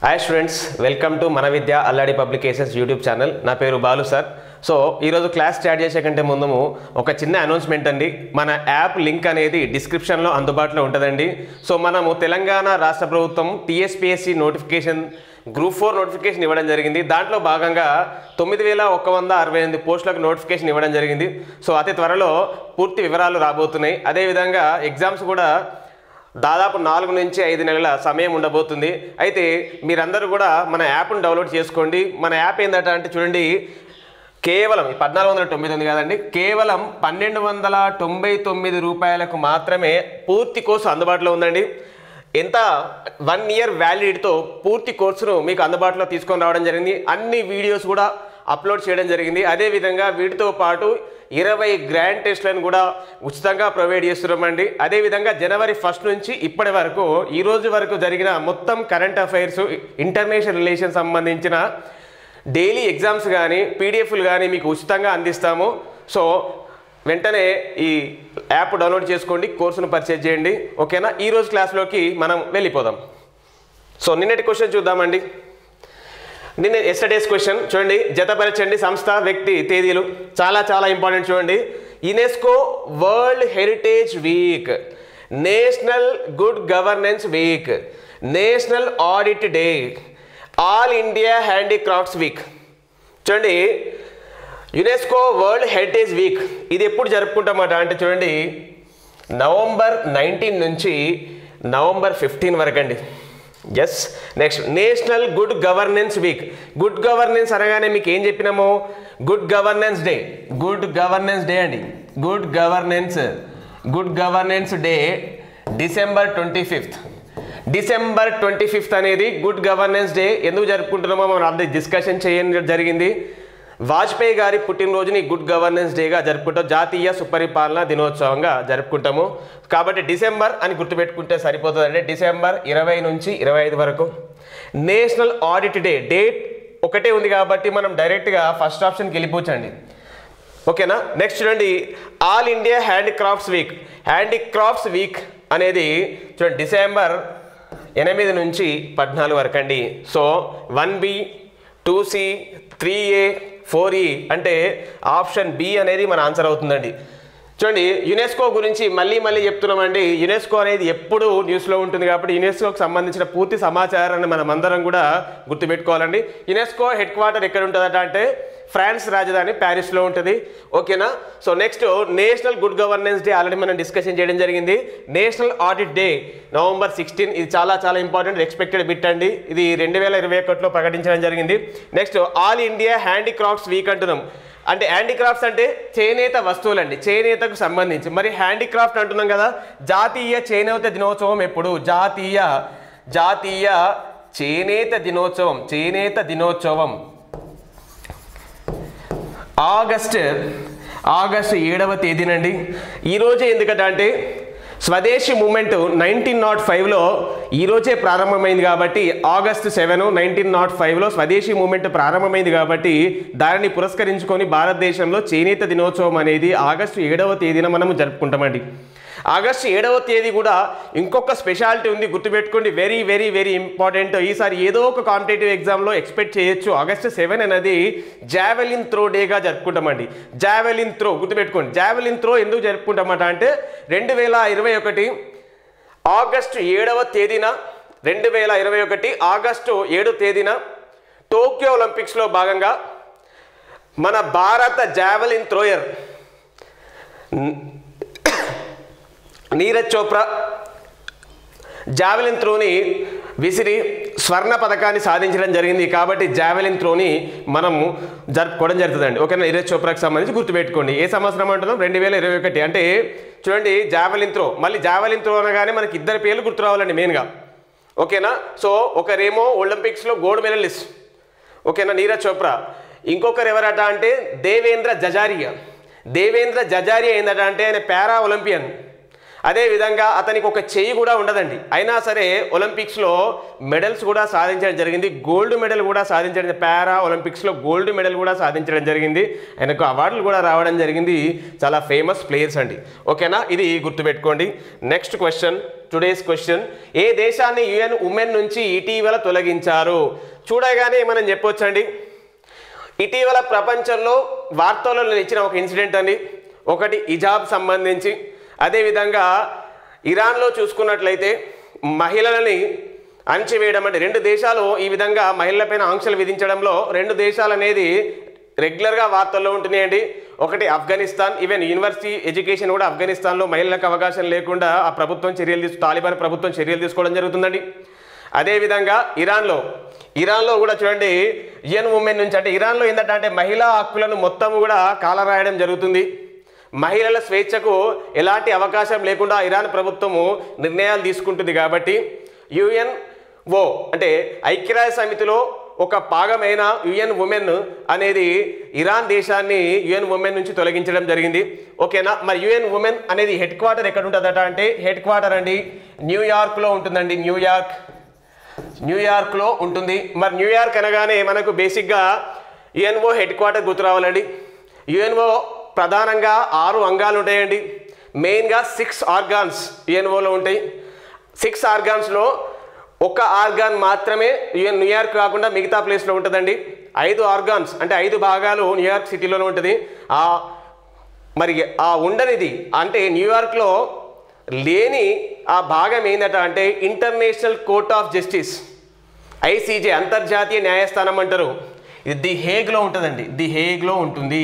hi students welcome to మన Vidya Alladi publications YouTube channel నా పేరు బాలు సార్ సో ఈరోజు క్లాస్ స్టార్ట్ చేసే కంటే ముందు ఒక చిన్న అనౌన్స్మెంట్ అండి మన యాప్ లింక్ అనేది డిస్క్రిప్షన్లో అందుబాటులో ఉంటుందండి సో మనము తెలంగాణ రాష్ట్ర ప్రభుత్వం T S P S C notification group four notification ఇవ్వడం జరిగింది దాంట్లో భాగంగా తొమ్మిది వేల ఒక వంద అరవై ఎనిమిది పోస్టులకు నోటిఫికేషన్ ఇవ్వడం జరిగింది సో అతి త్వరలో పూర్తి వివరాలు రాబోతున్నాయి అదేవిధంగా ఎగ్జామ్స్ కూడా దాదాపు నాలుగు నుంచి ఐదు నెలల సమయం ఉండబోతుంది అయితే మీరందరూ కూడా మన యాప్ను డౌన్లోడ్ చేసుకోండి మన యాప్ ఏంటంటే అంటే చూడండి కేవలం పద్నాలుగు వందల తొమ్మిది ఉంది కదండి కేవలం పన్నెండు వందల తొంభై తొమ్మిది రూపాయలకు మాత్రమే పూర్తి కోర్సు అందుబాటులో ఉందండి ఎంత వన్ ఇయర్ వ్యాలిడిటీతో పూర్తి కోర్సును మీకు అందుబాటులో తీసుకొని రావడం జరిగింది అన్ని వీడియోస్ కూడా అప్లోడ్ చేయడం జరిగింది అదేవిధంగా వీటితో పాటు ఇరవై గ్రాండ్ టెస్ట్లను కూడా ఉచితంగా ప్రొవైడ్ చేస్తున్నామండి అదేవిధంగా జనవరి ఫస్ట్ నుంచి ఇప్పటి వరకు ఈ రోజు వరకు జరిగిన మొత్తం కరెంట్ అఫైర్స్ ఇంటర్నేషనల్ రిలేషన్ సంబంధించిన డైలీ ఎగ్జామ్స్ కానీ పీడిఎఫ్లు కానీ మీకు ఉచితంగా అందిస్తాము సో వెంటనే ఈ యాప్ డౌన్లోడ్ చేసుకోండి కోర్సును పర్చేజ్ చేయండి ఓకేనా ఈ రోజు క్లాస్లోకి మనం వెళ్ళిపోదాం సో నిన్నటి క్వశ్చన్ చూద్దామండి నిన్న ఎస్టర్డేస్ క్వశ్చన్ చూడండి జతపరచండి సంస్థ వ్యక్తి తేదీలు చాలా చాలా ఇంపార్టెంట్ చూడండి UNESCO world heritage week national good governance week national audit day all India handicrafts week చూడండి యునెస్కో వరల్డ్ హెరిటేజ్ వీక్ ఇది ఎప్పుడు జరుపుకుంటామట అంటే చూడండి నవంబర్ నైన్టీన్ నుంచి నవంబర్ ఫిఫ్టీన్ వరకు అండి yes next national good governance week good governance అనగానే మీకు ఏం చెప్పినాము good governance day good governance day అండి good governance good governance day December twenty fifth December twenty fifth అనేది గుడ్ గవర్నెన్స్ డే ఎందుకు జరుపుకుంటున్నామో మనం అందరి డిస్కషన్ చేయడం జరిగింది వాజ్పేయి గారి పుట్టినరోజుని గుడ్ గవర్నెన్స్ డేగా జరుపుకుంటాం జాతీయ సుపరిపాలన దినోత్సవంగా జరుపుకుంటాము కాబట్టి డిసెంబర్ అని గుర్తుపెట్టుకుంటే సరిపోతుందండి డిసెంబర్ ఇరవై నుంచి ఇరవై ఐదు వరకు నేషనల్ ఆడిట్ డే డేట్ ఒకటే ఉంది కాబట్టి మనం డైరెక్ట్గా ఫస్ట్ ఆప్షన్కి వెళ్ళిపోవచ్చండి ఓకేనా నెక్స్ట్ చూడండి all India handicrafts week handicrafts week అనేది చూడండి డిసెంబర్ ఎనిమిది నుంచి పద్నాలుగు వరకు అండి so one B two C three A four E అంటే ఆప్షన్ బి అనేది మన ఆన్సర్ అవుతుందండి చూడండి యునెస్కో గురించి మళ్ళీ మళ్ళీ చెప్తున్నామండి యునెస్కో అనేది ఎప్పుడు న్యూస్లో ఉంటుంది కాబట్టి యునెస్కోకి సంబంధించిన పూర్తి సమాచారాన్ని మనం అందరం కూడా గుర్తుపెట్టుకోవాలండి యునెస్కో హెడ్ క్వార్టర్ ఎక్కడ ఉంటుందట అంటే ఫ్రాన్స్ రాజధాని ప్యారిస్లో ఉంటుంది ఓకేనా so next national good governance day already మనం డిస్కషన్ చేయడం జరిగింది national audit day November sixteen ఇది చాలా చాలా ఇంపార్టెంట్ ఎక్స్పెక్టెడ్ బిట్ అండి ఇది రెండు వేల ఇరవై ఒకటిలో ప్రకటించడం జరిగింది next all India handicrafts week అంటున్నాం అంటే హ్యాండీక్రాఫ్ట్స్ అంటే చేనేత వస్తువులండి చేనేతకు సంబంధించి మరి హ్యాండీక్రాఫ్ట్ అంటున్నాం కదా జాతీయ చేనేత దినోత్సవం ఎప్పుడు జాతీయ జాతీయ చేనేత దినోత్సవం చేనేత దినోత్సవం ఆగస్ట్ ఆగస్టు ఏడవ తేదీనండి ఈరోజే ఎందుకంటే అంటే స్వదేశీ మూమెంట్ నైన్టీన్ నాట్ ఫైవ్లో ఈరోజే ప్రారంభమైంది కాబట్టి ఆగస్టు సెవెన్ నైన్టీన్ నాట్ ఫైవ్లో స్వదేశీ మూమెంట్ ప్రారంభమైంది కాబట్టి దానిని పురస్కరించుకొని భారతదేశంలో చేనేత దినోత్సవం అనేది ఆగస్టు ఏడవ తేదీన మనము జరుపుకుంటామండి ఆగస్టు ఏడవ తేదీ కూడా ఇంకొక స్పెషాలిటీ ఉంది గుర్తుపెట్టుకోండి వెరీ వెరీ వెరీ ఇంపార్టెంట్ ఈసారి ఏదో ఒక కాంపిటేటివ్ ఎగ్జామ్లో ఎక్స్పెక్ట్ చేయొచ్చు ఆగస్టు సెవెన్ అనేది జావెలిన్ త్రో డేగా జరుపుకుంటామండి జావెలిన్ త్రో గుర్తుపెట్టుకోండి జావెలిన్ త్రో ఎందుకు జరుపుకుంటామట అంటే రెండు వేల ఇరవై ఒకటి ఆగస్టు ఏడవ తేదీన రెండు వేల ఇరవై ఒకటి ఆగస్టు ఏడు తేదీన టోక్యో ఒలింపిక్స్లో భాగంగా మన భారత javelin thrower Neeraj Chopra javelin త్రోని విసిరి స్వర్ణ పథకాన్ని సాధించడం జరిగింది కాబట్టి జావెలిన్ త్రోని మనము జరుపుకోవడం జరుగుతుందండి ఓకేనా నీరజ్ చోప్రాకి సంబంధించి గుర్తుపెట్టుకోండి ఏ సంవత్సరం అంటున్నాం రెండు వేల ఇరవై ఒకటి అంటే చూడండి జావెలిన్ త్రో మళ్ళీ జావెలిన్ త్రో అనగానే మనకి ఇద్దరు పేర్లు గుర్తు రావాలండి మెయిన్గా ఓకేనా సో ఒకరేమో ఒలింపిక్స్లో గోల్డ్ మెడలిస్ట్ ఓకేనా నీరజ్ చోప్రా ఇంకొకరు ఎవరట అంటే దేవేంద్ర జజారియా దేవేంద్ర జజారియా ఏందట అంటే ఆయన పారా ఒలింపియన్ అదేవిధంగా అతనికి ఒక చెయ్యి కూడా ఉండదండి అయినా సరే ఒలింపిక్స్లో మెడల్స్ కూడా సాధించడం జరిగింది గోల్డ్ మెడల్ కూడా సాధించడం పారా ఒలింపిక్స్లో గోల్డ్ మెడల్ కూడా సాధించడం జరిగింది ఆయనకు అవార్డులు కూడా రావడం జరిగింది చాలా ఫేమస్ ప్లేయర్స్ అండి ఓకేనా ఇది గుర్తుపెట్టుకోండి నెక్స్ట్ క్వశ్చన్ టుడేస్ క్వశ్చన్ ఏ దేశాన్ని యుఎన్ ఉమెన్ నుంచి ఇటీవల తొలగించారు చూడగానే మనం చెప్పొచ్చండి ఇటీవల ప్రపంచంలో వార్తల్లో ఇచ్చిన ఒక ఇన్సిడెంట్ అండి ఒకటి ఇజాబ్ సంబంధించి అదేవిధంగా ఇరాన్లో చూసుకున్నట్లయితే మహిళలని అణచివేయడం అంటే రెండు దేశాలు ఈ విధంగా మహిళలపైన ఆంక్షలు విధించడంలో రెండు దేశాలు అనేది రెగ్యులర్గా వార్తల్లో ఉంటున్నాయండి ఒకటి ఆఫ్ఘనిస్తాన్ ఈవెన్ యూనివర్సిటీ ఎడ్యుకేషన్ కూడా ఆఫ్ఘనిస్తాన్లో మహిళలకు అవకాశం లేకుండా ఆ ప్రభుత్వం చర్యలు తీసు తాలిబాన్ ప్రభుత్వం చర్యలు తీసుకోవడం జరుగుతుందండి అదేవిధంగా ఇరాన్లో ఇరాన్లో కూడా చూడండి యుఎన్ ఉమెన్ నుంచి అంటే ఇరాన్లో ఏంటంటే అంటే మహిళా హక్కులను మొత్తం కూడా కాలరాయడం జరుగుతుంది మహిళల స్వేచ్ఛకు ఎలాంటి అవకాశం లేకుండా ఇరాన్ ప్రభుత్వము నిర్ణయాలు తీసుకుంటుంది కాబట్టి యుఎన్ ఓ అంటే ఐక్యరాజ్య సమితిలో ఒక భాగమైన యుఎన్ ఉమెన్ అనేది ఇరాన్ దేశాన్ని యుఎన్ ఉమెన్ నుంచి తొలగించడం జరిగింది ఓకేనా మరి యుఎన్ ఉమెన్ అనేది హెడ్ క్వార్టర్ ఎక్కడ ఉంటుందట అంటే హెడ్ క్వార్టర్ అండి న్యూయార్క్లో ఉంటుందండి న్యూయార్క్ న్యూయార్క్లో ఉంటుంది మరి న్యూయార్క్ అనగానే మనకు బేసిక్గా యుఎన్ఓ హెడ్ క్వార్టర్ గుర్తు రావాలండి యుఎన్ఓ ప్రధానంగా ఆరు అంగాలు ఉంటాయండి మెయిన్గా సిక్స్ ఆర్గాన్స్ యుఎన్ఓలో ఉంటాయి సిక్స్ ఆర్గాన్స్లో ఒక ఆర్గాన్ మాత్రమే యుఎన్ న్యూయార్క్ కాకుండా మిగతా ప్లేస్లో ఉంటుందండి ఐదు ఆర్గాన్స్ అంటే ఐదు భాగాలు న్యూయార్క్ సిటీలోనే ఉంటుంది ఆ మరి ఆ ఉండనిది అంటే న్యూయార్క్లో లేని ఆ భాగం ఏందట అంటే international court of justice ICJ అంతర్జాతీయ న్యాయస్థానం అంటారు ఇది ది హేగ్లో ఉంటుందండి ది హేగ్లో ఉంటుంది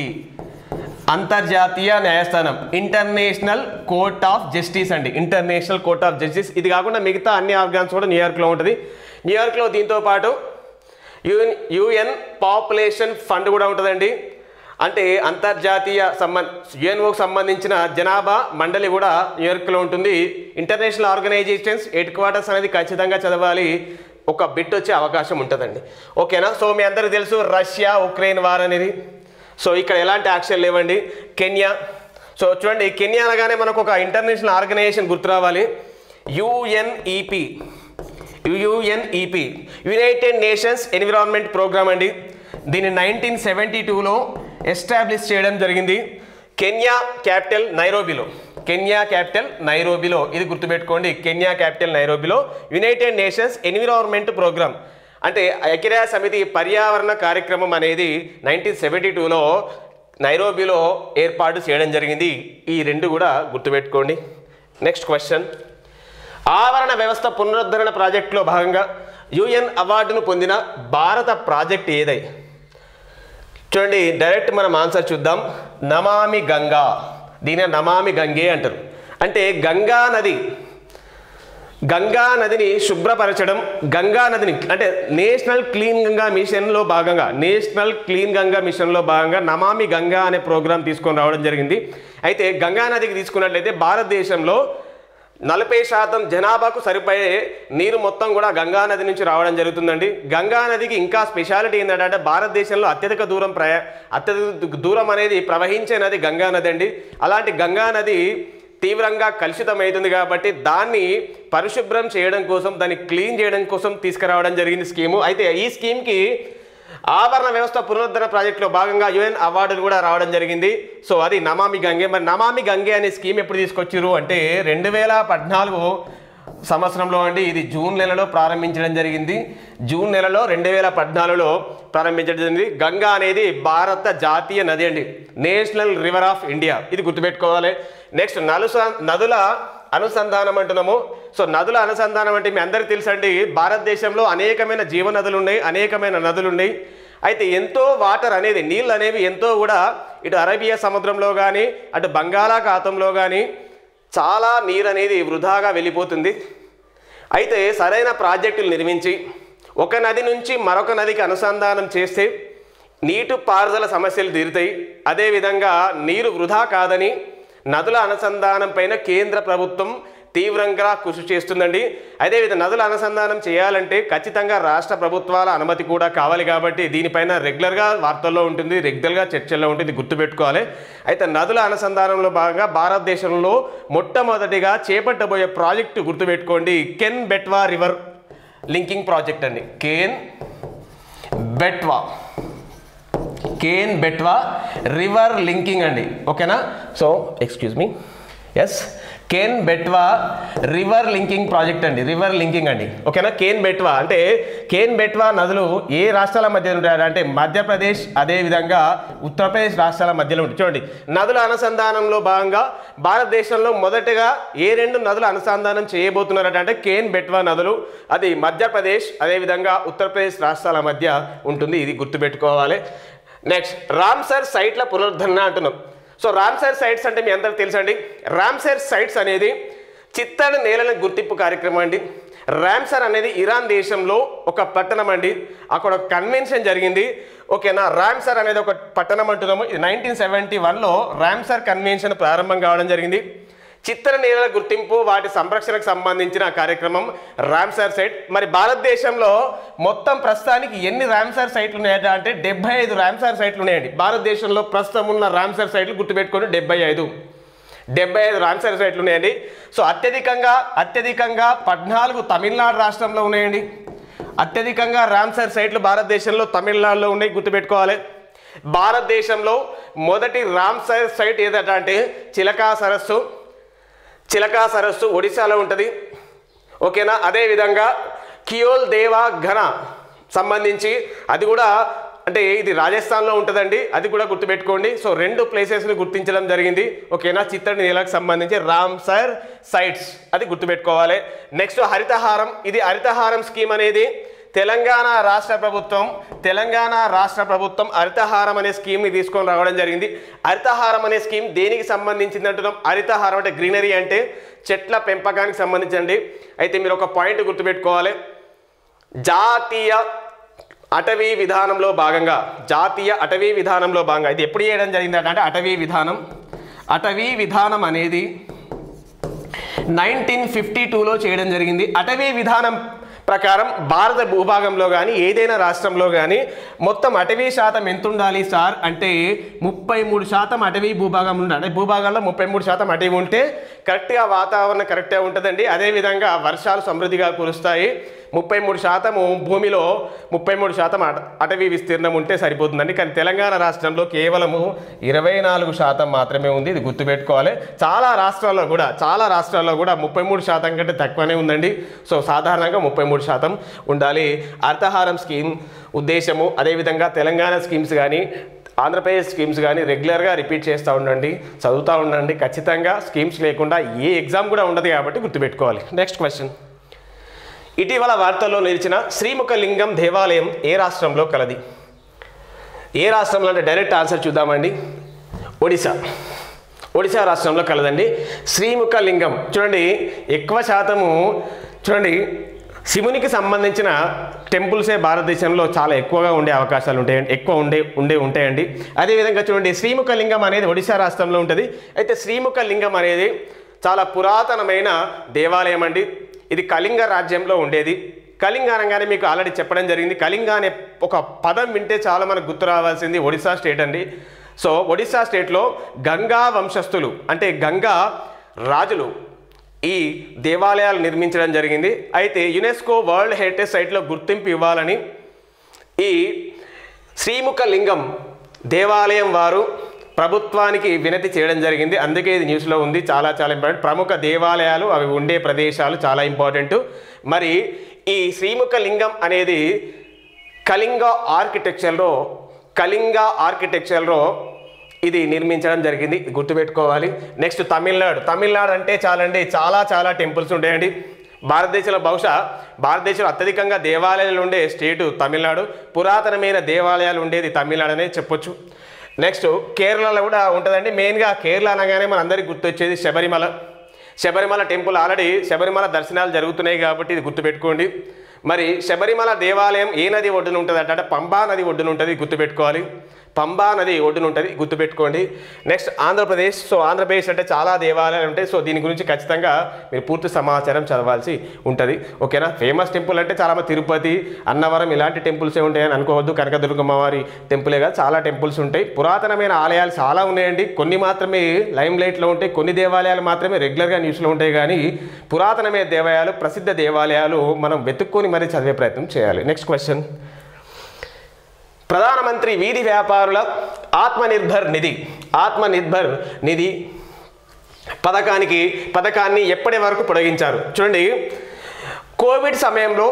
అంతర్జాతీయ న్యాయస్థానం ఇంటర్నేషనల్ కోర్ట్ ఆఫ్ జస్టిస్ అండి ఇంటర్నేషనల్ కోర్ట్ ఆఫ్ జస్టిస్ ఇది కాకుండా మిగతా అన్ని ఆర్గాన్స్ కూడా న్యూయార్క్లో ఉంటుంది న్యూయార్క్లో దీంతో పాటు యుఎన్ యుఎన్ పాపులేషన్ ఫండ్ కూడా ఉంటుందండి అంటే అంతర్జాతీయ సంబంధ యుఎన్ఓకి సంబంధించిన జనాభా మండలి కూడా న్యూయార్క్లో ఉంటుంది ఇంటర్నేషనల్ ఆర్గనైజేషన్స్ హెడ్ క్వార్టర్స్ అనేది ఖచ్చితంగా చదవాలి ఒక బిట్ వచ్చే అవకాశం ఉంటుందండి ఓకేనా సో మీ అందరికీ తెలుసు రష్యా ఉక్రెయిన్ వార్ అనేది సో ఇక్కడ ఎలాంటి యాక్షన్ లేవండి కెన్యా సో చూడండి కెన్యా అనగానే మనకు ఒక ఇంటర్నేషనల్ ఆర్గనైజేషన్ గుర్తు రావాలి UNEP UNEP United Nations environment programme అండి దీన్ని నైన్టీన్ సెవెంటీ టూలో ఎస్టాబ్లిష్ చేయడం జరిగింది కెన్యా క్యాపిటల్ నైరోబిలో కెన్యా క్యాపిటల్ నైరోబిలో ఇది గుర్తుపెట్టుకోండి కెన్యా క్యాపిటల్ నైరోబిలో యునైటెడ్ నేషన్స్ ఎన్విరాన్మెంట్ ప్రోగ్రామ్ అంటే ఐక్యరాజ్య సమితి పర్యావరణ కార్యక్రమం అనేది నైన్టీన్ సెవెంటీ టూలో నైరోబిలో ఏర్పాటు చేయడం జరిగింది ఈ రెండు కూడా గుర్తుపెట్టుకోండి నెక్స్ట్ క్వశ్చన్ ఆవరణ వ్యవస్థ పునరుద్ధరణ ప్రాజెక్టులో భాగంగా యుఎన్ అవార్డును పొందిన భారత ప్రాజెక్ట్ ఏదై చూడండి డైరెక్ట్ మనం ఆన్సర్ చూద్దాం నమామి గంగా దీని నమామి గంగే అంటారు అంటే గంగా నది గంగా నదిని శుభ్రపరచడం గంగా నదిని అంటే నేషనల్ క్లీన్ గంగా మిషన్లో భాగంగా నేషనల్ క్లీన్ గంగా మిషన్లో భాగంగా నమామి గంగా అనే ప్రోగ్రాం తీసుకొని రావడం జరిగింది అయితే గంగా నదికి తీసుకున్నట్లయితే భారతదేశంలో నలభై శాతం జనాభాకు సరిపోయే నీరు మొత్తం కూడా గంగా నది నుంచి రావడం జరుగుతుందండి గంగా నదికి ఇంకా స్పెషాలిటీ ఏంటంటే భారతదేశంలో అత్యధిక దూరం ప్రయా అత్యధిక దూరం అనేది ప్రవహించే నది గంగా నది అండి అలాంటి గంగా నది తీవ్రంగా కలుషితమవుతుంది కాబట్టి దాన్ని పరిశుభ్రం చేయడం కోసం దాన్ని క్లీన్ చేయడం కోసం తీసుకురావడం జరిగింది స్కీము అయితే ఈ స్కీమ్కి ఆవరణ వ్యవస్థ పునరుద్ధరణ ప్రాజెక్టులో భాగంగా యుఎన్ అవార్డులు కూడా రావడం జరిగింది సో అది నమామి గంగే మరి నమామి గంగే అనే స్కీమ్ ఎప్పుడు తీసుకొచ్చారు అంటే రెండు వేల పద్నాలుగు సంవత్సరంలో అండి ఇది జూన్ నెలలో ప్రారంభించడం జరిగింది జూన్ నెలలో రెండు వేల పద్నాలుగులో ప్రారంభించడం జరిగింది గంగా అనేది భారత జాతీయ నది అండి నేషనల్ రివర్ ఆఫ్ ఇండియా ఇది గుర్తుపెట్టుకోవాలి నెక్స్ట్ నలుస నదుల అనుసంధానం అంటున్నాము సో నదుల అనుసంధానం అంటే మీ అందరికీ తెలుసండి భారతదేశంలో అనేకమైన జీవ నదులు ఉన్నాయి అనేకమైన నదులు ఉన్నాయి అయితే ఎంతో వాటర్ అనేది నీళ్ళు అనేవి ఎంతో కూడా ఇటు అరేబియా సముద్రంలో కానీ అటు బంగాళాఖాతంలో కానీ చాలా నీరు అనేది వృధాగా వెళ్ళిపోతుంది అయితే సరైన ప్రాజెక్టులు నిర్మించి ఒక నది నుంచి మరొక నదికి అనుసంధానం చేస్తే నీటి పారుదల సమస్యలు తీరుతాయి అదేవిధంగా నీరు వృధా కాదని నదుల అనుసంధానం పైన కేంద్ర ప్రభుత్వం తీవ్రంగా కృషి చేస్తుందండి అదేవిధంగా నదుల అనుసంధానం చేయాలంటే ఖచ్చితంగా రాష్ట్ర ప్రభుత్వాల అనుమతి కూడా కావాలి కాబట్టి దీనిపైన రెగ్యులర్గా వార్తల్లో ఉంటుంది రెగ్యులర్గా చర్చల్లో ఉంటుంది గుర్తుపెట్టుకోవాలి అయితే నదుల అనుసంధానంలో భాగంగా భారతదేశంలో మొట్టమొదటిగా చేపట్టబోయే ప్రాజెక్టు గుర్తుపెట్టుకోండి Ken Betwa river linking project అండి కేన్ బెట్వా కేన్ బెట్వా రివర్ లింకింగ్ అండి ఓకేనా so excuse me yes Ken Betwa river linking project అండి రివర్ లింకింగ్ అండి ఓకేనా కేన్ బెట్వా అంటే కేన్ బెట్వా నదులు ఏ రాష్ట్రాల మధ్య ఉంటాయి అంటే మధ్యప్రదేశ్ అదేవిధంగా ఉత్తరప్రదేశ్ రాష్ట్రాల మధ్యలో ఉంటుంది చూడండి నదుల అనుసంధానంలో భాగంగా భారతదేశంలో మొదటగా ఏ రెండు నదుల అనుసంధానం చేయబోతున్నారట అంటే కేన్ బెట్వా నదులు అది మధ్యప్రదేశ్ అదేవిధంగా ఉత్తరప్రదేశ్ రాష్ట్రాల మధ్య ఉంటుంది ఇది గుర్తుపెట్టుకోవాలి నెక్స్ట్ రామ్సర్ సైట్ల పునరుద్ధరణ అంటున్నాం సో రామ్సర్ సైట్స్ అంటే మీ అందరికి తెలుసండి రామ్సర్ సైట్స్ అనేది చిత్తడి నేలల గుర్తింపు కార్యక్రమం అండి రామ్సర్ అనేది ఇరాన్ దేశంలో ఒక పట్టణం అండి అక్కడ ఒక కన్వెన్షన్ జరిగింది ఓకేనా రామ్సర్ అనేది ఒక పట్టణం అంటున్నాము ఇది నైన్టీన్ సెవెంటీ వన్లో రామ్సర్ కన్వెన్షన్ ప్రారంభం కావడం జరిగింది చిత్తర నేలల గుర్తింపు వాటి సంరక్షణకు సంబంధించిన కార్యక్రమం రామ్సర్ సైట్ మరి భారతదేశంలో మొత్తం ప్రస్తుతానికి ఎన్ని రామ్సర్ సైట్లు ఉన్నాయట అంటే డెబ్బై ఐదు రామ్సర్ సైట్లు ఉన్నాయండి భారతదేశంలో ప్రస్తుతం ఉన్న రామ్సర్ సైట్లు గుర్తుపెట్టుకొని డెబ్బై ఐదు డెబ్బై ఐదు రామ్సర్ సైట్లు ఉన్నాయండి సో అత్యధికంగా అత్యధికంగా పద్నాలుగు తమిళనాడు రాష్ట్రంలో ఉన్నాయండి అత్యధికంగా రామ్సర్ సైట్లు భారతదేశంలో తమిళనాడులో ఉన్నాయి గుర్తుపెట్టుకోవాలి భారతదేశంలో మొదటి రామ్సర్ సైట్ ఏదట అంటే చిలకా సరస్సు చిలకా సరస్సు ఒడిశాలో ఉంటుంది ఓకేనా అదేవిధంగా కియోల్ దేవా ఘన సంబంధించి అది కూడా అంటే ఇది రాజస్థాన్లో ఉంటుందండి అది కూడా గుర్తుపెట్టుకోండి సో రెండు ప్లేసెస్ని గుర్తించడం జరిగింది ఓకేనా చిత్తడి నేలకు సంబంధించి రామ్సర్ సైట్స్ అది గుర్తుపెట్టుకోవాలి నెక్స్ట్ హరితహారం ఇది హరితహారం స్కీమ్ అనేది తెలంగాణ రాష్ట్ర ప్రభుత్వం తెలంగాణ రాష్ట్ర ప్రభుత్వం హరితహారం అనే స్కీమ్ని తీసుకొని రావడం జరిగింది హరితహారం అనే స్కీమ్ దేనికి సంబంధించింది అంటున్నాం హరితహారం అంటే గ్రీనరీ అంటే చెట్ల పెంపకానికి సంబంధించండి అయితే మీరు ఒక పాయింట్ గుర్తుపెట్టుకోవాలి జాతీయ అటవీ విధానంలో భాగంగా జాతీయ అటవీ విధానంలో భాగంగా ఇది ఎప్పుడు చేయడం జరిగింది అంటే అటవీ విధానం అటవీ విధానం అనేది నైన్టీన్ ఫిఫ్టీ టూలో చేయడం జరిగింది అటవీ విధానం ప్రకారం భారత భూభాగంలో కానీ ఏదైనా రాష్ట్రంలో కానీ మొత్తం అటవీ శాతం ఎంత ఉండాలి సార్ అంటే ముప్పై మూడు శాతం అటవీ భూభాగం ఉండాలి అంటే భూభాగంలో ముప్పై మూడు శాతం అటవీ ఉంటే కరెక్ట్గా వాతావరణం కరెక్ట్గా ఉంటుందండి అదేవిధంగా వర్షాలు సమృద్ధిగా కురుస్తాయి ముప్పై మూడు శాతము భూమిలో ముప్పై మూడు శాతం అట అటవీ విస్తీర్ణం ఉంటే సరిపోతుందండి కానీ తెలంగాణ రాష్ట్రంలో కేవలము ఇరవై నాలుగు శాతం మాత్రమే ఉంది ఇది గుర్తుపెట్టుకోవాలి చాలా రాష్ట్రాల్లో కూడా చాలా రాష్ట్రాల్లో కూడా ముప్పై మూడు శాతం కంటే తక్కువనే ఉందండి సో సాధారణంగా ముప్పై మూడు శాతం ఉండాలి అర్థహారం స్కీమ్ ఉద్దేశము అదేవిధంగా తెలంగాణ స్కీమ్స్ కానీ ఆంధ్రప్రదేశ్ స్కీమ్స్ కానీ రెగ్యులర్గా రిపీట్ చేస్తూ ఉండండి చదువుతూ ఉండండి ఖచ్చితంగా స్కీమ్స్ లేకుండా ఏ ఎగ్జామ్ కూడా ఉండదు కాబట్టి గుర్తుపెట్టుకోవాలి నెక్స్ట్ క్వశ్చన్ ఇటీవల వార్తల్లో నిలిచిన శ్రీముఖలింగం దేవాలయం ఏ రాష్ట్రంలో కలది ఏ రాష్ట్రంలో అంటే డైరెక్ట్ ఆన్సర్ చూద్దామండి ఒడిశా ఒడిశా రాష్ట్రంలో కలదండి శ్రీముఖ లింగం చూడండి ఎక్కువ శాతము చూడండి శివునికి సంబంధించిన టెంపుల్సే భారతదేశంలో చాలా ఎక్కువగా ఉండే అవకాశాలు ఉంటాయండి ఎక్కువ ఉండే ఉండే ఉంటాయండి అదేవిధంగా చూడండి శ్రీముఖ లింగం అనేది ఒడిశా రాష్ట్రంలో ఉంటుంది అయితే శ్రీముఖ లింగం అనేది చాలా పురాతనమైన దేవాలయం అండి ఇది కళింగ రాజ్యంలో ఉండేది కళింగ అనగానే మీకు ఆల్రెడీ చెప్పడం జరిగింది కళింగ అనే ఒక పదం వింటే చాలా మనకు గుర్తు రావాల్సింది ఒడిశా స్టేట్ అండి సో ఒడిశా స్టేట్లో గంగా వంశస్థులు అంటే గంగా రాజులు ఈ దేవాలయాలు నిర్మించడం జరిగింది అయితే యునెస్కో వరల్డ్ హెరిటేజ్ సైట్లో గుర్తింపు ఇవ్వాలని ఈ శ్రీముఖ లింగం దేవాలయం వారు ప్రభుత్వానికి వినతి చేయడం జరిగింది అందుకే ఇది న్యూస్లో ఉంది చాలా చాలా ఇంపార్టెంట్ ప్రముఖ దేవాలయాలు అవి ఉండే ప్రదేశాలు చాలా ఇంపార్టెంట్ మరి ఈ శ్రీముఖ లింగం అనేది కళింగ ఆర్కిటెక్చర్లో కళింగ ఆర్కిటెక్చర్లో ఇది నిర్మించడం జరిగింది ఇది గుర్తుపెట్టుకోవాలి నెక్స్ట్ తమిళనాడు తమిళనాడు అంటే చాలండి చాలా చాలా టెంపుల్స్ ఉంటాయండి భారతదేశంలో బహుశా భారతదేశంలో అత్యధికంగా దేవాలయాలు ఉండే స్టేటు తమిళనాడు పురాతనమైన దేవాలయాలు ఉండేది తమిళనాడు అనే చెప్పొచ్చు నెక్స్ట్ కేరళలో కూడా ఉంటుందండి మెయిన్గా కేరళ అనగానే మన అందరికీ గుర్తొచ్చేది శబరిమల శబరిమల టెంపుల్ ఆల్రెడీ శబరిమల దర్శనాలు జరుగుతున్నాయి కాబట్టి ఇది గుర్తుపెట్టుకోండి మరి శబరిమల దేవాలయం ఏ నది ఒడ్డున ఉంటుంది అంటే పంబా నది ఒడ్డున ఉంటుంది గుర్తుపెట్టుకోవాలి పంబా నది ఒడ్డున ఉంటుంది గుర్తుపెట్టుకోండి నెక్స్ట్ ఆంధ్రప్రదేశ్ సో ఆంధ్రప్రదేశ్ అంటే చాలా దేవాలయాలు ఉంటాయి సో దీని గురించి ఖచ్చితంగా మీరు పూర్తి సమాచారం చదవాల్సి ఉంటుంది ఓకేనా ఫేమస్ టెంపుల్ అంటే చాలా మంది తిరుపతి అన్నవరం ఇలాంటి టెంపుల్సే ఉంటాయని అనుకోవద్దు కనకదుర్గమ్మ వారి టెంపులే కాదు చాలా టెంపుల్స్ ఉంటాయి పురాతనమైన ఆలయాలు చాలా ఉన్నాయండి కొన్ని మాత్రమే లైమ్ లైట్లో ఉంటాయి కొన్ని దేవాలయాలు మాత్రమే రెగ్యులర్గా న్యూస్లో ఉంటాయి కానీ పురాతనమైన దేవాలయాలు ప్రసిద్ధ దేవాలయాలు మనం వెతుక్కొని మరీ చదివే ప్రయత్నం చేయాలి నెక్స్ట్ క్వశ్చన్ ప్రధానమంత్రి వీధి వ్యాపారుల ఆత్మనిర్భర్ నిధి ఆత్మనిర్భర్ నిధి పథకానికి పథకాన్ని ఎప్పటి వరకు పొడిగించారు చూడండి కోవిడ్ సమయంలో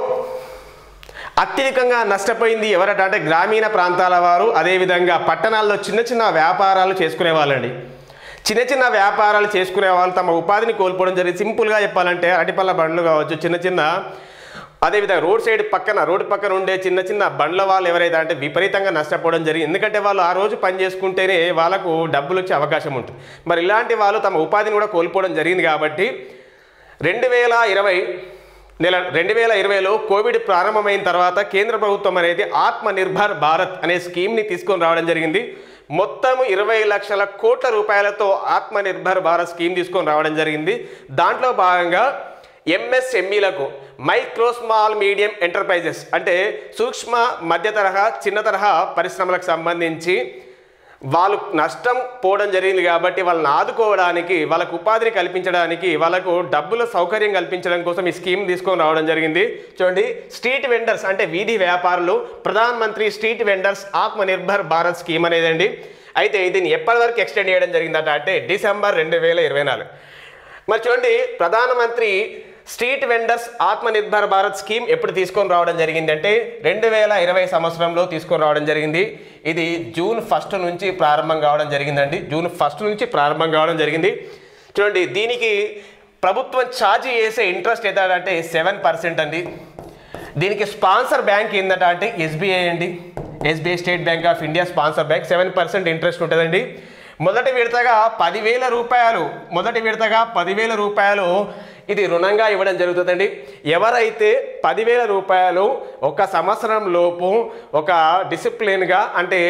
అత్యధికంగా నష్టపోయింది ఎవరట అంటే గ్రామీణ ప్రాంతాల వారు అదేవిధంగా పట్టణాల్లో చిన్న చిన్న వ్యాపారాలు చేసుకునే వాళ్ళండి చిన్న చిన్న వ్యాపారాలు చేసుకునే వాళ్ళు తమ ఉపాధిని కోల్పోవడం జరిగింది సింపుల్గా చెప్పాలంటే అరటిపళ్ళ బండ్లు కావచ్చు చిన్న చిన్న అదేవిధంగా రోడ్ సైడ్ పక్కన రోడ్డు పక్కన ఉండే చిన్న చిన్న బండ్ల వాళ్ళు ఎవరైతే అంటే విపరీతంగా నష్టపోవడం జరిగింది ఎందుకంటే వాళ్ళు ఆ రోజు పని చేసుకుంటేనే వాళ్ళకు డబ్బులు వచ్చే అవకాశం ఉంటుంది మరి ఇలాంటి వాళ్ళు తమ ఉపాధిని కూడా కోల్పోవడం జరిగింది కాబట్టి రెండు వేల ఇరవై నెల రెండు వేల ఇరవైలో కోవిడ్ ప్రారంభమైన తర్వాత కేంద్ర ప్రభుత్వం అనేది ఆత్మ నిర్భర్ భారత్ అనే స్కీమ్ని తీసుకొని రావడం జరిగింది మొత్తం ఇరవై లక్షల కోట్ల రూపాయలతో ఆత్మ నిర్భర్ భారత్ స్కీమ్ తీసుకొని రావడం జరిగింది దాంట్లో భాగంగా ఎంఎస్ఎంఈలకు మైక్రో స్మాల్ మీడియం ఎంటర్ప్రైజెస్ అంటే సూక్ష్మ మధ్య తరహా చిన్న తరహా పరిశ్రమలకు సంబంధించి వాళ్ళు నష్టం పోవడం జరిగింది కాబట్టి వాళ్ళని ఆదుకోవడానికి వాళ్ళకు ఉపాధిని కల్పించడానికి వాళ్ళకు డబ్బుల సౌకర్యం కల్పించడం కోసం ఈ స్కీమ్ తీసుకొని రావడం జరిగింది చూడండి స్ట్రీట్ వెండర్స్ అంటే వీధి వ్యాపారులు ప్రధాన్ మంత్రి స్ట్రీట్ వెండర్స్ ఆత్మ నిర్భర్ భారత్ స్కీమ్ అనేదండి అయితే దీన్ని ఎప్పటి వరకు ఎక్స్టెండ్ చేయడం జరిగిందట అంటే డిసెంబర్ రెండు వేల ఇరవై నాలుగు మరి చూడండి ప్రధానమంత్రి street vendors Atmanirbhar Bharat scheme ఎప్పుడు తీసుకొని రావడం జరిగింది అంటే రెండు వేల ఇరవై సంవత్సరంలో తీసుకొని రావడం జరిగింది ఇది జూన్ ఫస్ట్ నుంచి ప్రారంభం కావడం జరిగిందండి జూన్ ఫస్ట్ నుంచి ప్రారంభం కావడం జరిగింది చూడండి దీనికి ప్రభుత్వం ఛార్జ్ చేసే ఇంట్రెస్ట్ ఎంత అంటే సెవెన్ పర్సెంట్ అండి దీనికి స్పాన్సర్ బ్యాంక్ ఏందట అంటే ఎస్బీఐ అండి SBI State Bank of India sponsor bank seven percent interest ఉంటుందండి మొదటి విడతగా పదివేల రూపాయలు మొదటి విడతగా పదివేల రూపాయలు ఇది రుణంగా ఇవ్వడం జరుగుతుందండి ఎవరైతే పదివేల రూపాయలు ఒక సంవత్సరం లోపు ఒక డిసిప్లిన్గా అంటే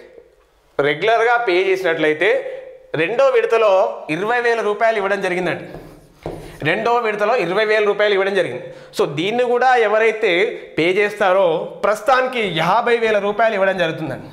రెగ్యులర్గా పే చేసినట్లయితే రెండో విడతలో ఇరవై వేల రూపాయలు ఇవ్వడం జరిగిందండి రెండో విడతలో ఇరవై వేల రూపాయలు ఇవ్వడం జరిగింది సో దీన్ని కూడా ఎవరైతే పే చేస్తారో ప్రస్తుతానికి యాభై వేల రూపాయలు ఇవ్వడం జరుగుతుందండి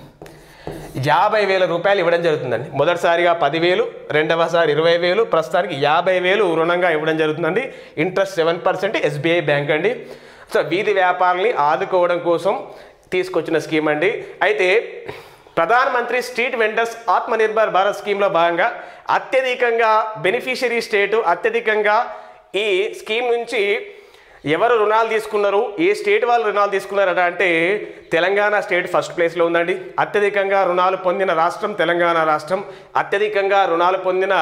యాభై వేల రూపాయలు ఇవ్వడం జరుగుతుందండి మొదటిసారిగా పదివేలు రెండవసారి ఇరవై వేలు ప్రస్తుతానికి యాభై వేలు రుణంగా ఇవ్వడం జరుగుతుందండి interest seven percent SBI bank అండి సో వీధి వ్యాపారాలని ఆదుకోవడం కోసం తీసుకొచ్చిన స్కీమ్ అండి అయితే ప్రధానమంత్రి స్ట్రీట్ వెండర్స్ ఆత్మనిర్భర్ భారత్ స్కీమ్లో భాగంగా అత్యధికంగా బెనిఫిషరీ స్టేటు అత్యధికంగా ఈ స్కీమ్ నుంచి ఎవరు రుణాలు తీసుకున్నారు ఏ స్టేట్ వాళ్ళు రుణాలు తీసుకున్నారట అంటే తెలంగాణ స్టేట్ ఫస్ట్ ప్లేస్లో ఉందండి అత్యధికంగా రుణాలు పొందిన రాష్ట్రం తెలంగాణ రాష్ట్రం అత్యధికంగా రుణాలు పొందిన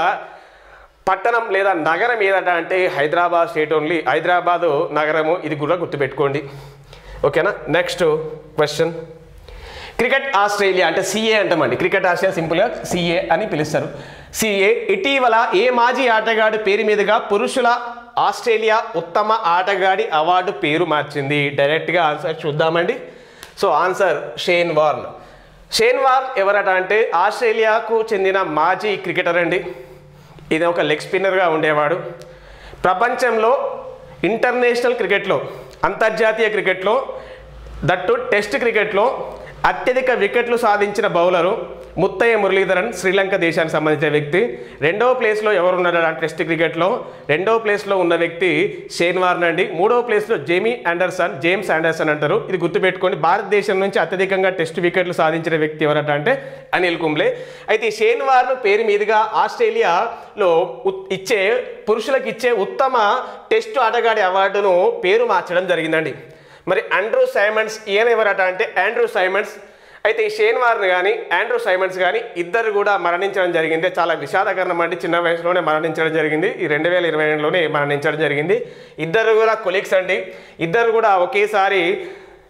పట్టణం లేదా నగరం ఏదట అంటే హైదరాబాద్ స్టేట్ ఓన్లీ హైదరాబాదు నగరము ఇది కూడా గుర్తుపెట్టుకోండి ఓకేనా నెక్స్ట్ క్వశ్చన్ క్రికెట్ ఆస్ట్రేలియా అంటే సిఏ అంటామండి క్రికెట్ ఆస్ట్రేలియా సింపుల్గా సిఏ అని పిలుస్తారు సిఏ ఇటీవల ఏ మాజీ ఆటగాడు పేరు మీదుగా పురుషుల ఆస్ట్రేలియా ఉత్తమ ఆటగాడి అవార్డు పేరు మార్చింది డైరెక్ట్గా ఆన్సర్ చూద్దామండి so answer Shane Warne Shane Warne ఎవరట అంటే ఆస్ట్రేలియాకు చెందిన మాజీ క్రికెటర్ అండి ఇది ఒక లెగ్ స్పిన్నర్గా ఉండేవాడు ప్రపంచంలో ఇంటర్నేషనల్ క్రికెట్లో అంతర్జాతీయ క్రికెట్లో దట్టు టెస్ట్ క్రికెట్లో అత్యధిక వికెట్లు సాధించిన బౌలరు ముత్తయ్య మురళీధరన్ శ్రీలంక దేశానికి సంబంధించిన వ్యక్తి రెండవ ప్లేస్లో ఎవరు ఉన్నారు అంటే టెస్ట్ క్రికెట్లో రెండవ ప్లేస్లో ఉన్న వ్యక్తి షేన్ వార్న్ అండి మూడవ ప్లేస్లో జేమీ ఆండర్సన్ జేమ్స్ ఆండర్సన్ అంటారు ఇది గుర్తుపెట్టుకోండి భారతదేశం నుంచి అత్యధికంగా టెస్ట్ వికెట్లు సాధించిన వ్యక్తి ఎవరట అంటే అనిల్ కుంబ్లే అయితే ఈ షేన్ వార్న్ పేరు మీదుగా ఆస్ట్రేలియాలో ఉత్- ఇచ్చే పురుషులకు ఇచ్చే ఉత్తమ టెస్ట్ ఆటగాడి అవార్డును పేరు మార్చడం జరిగిందండి మరి ఆండ్రూ సైమన్స్ ఈయన ఎవరట అంటే ఆండ్రూ సైమన్స్ అయితే ఈ షేన్ వార్న్ కానీ ఆండ్రూ సైమన్స్ కానీ ఇద్దరు కూడా మరణించడం జరిగింది చాలా విషాదకరణం అండి చిన్న వయసులోనే మరణించడం జరిగింది ఈ రెండు వేల ఇరవై రెండులోనే మరణించడం జరిగింది ఇద్దరు కూడా కొలీగ్స్ అండి ఇద్దరు కూడా ఒకేసారి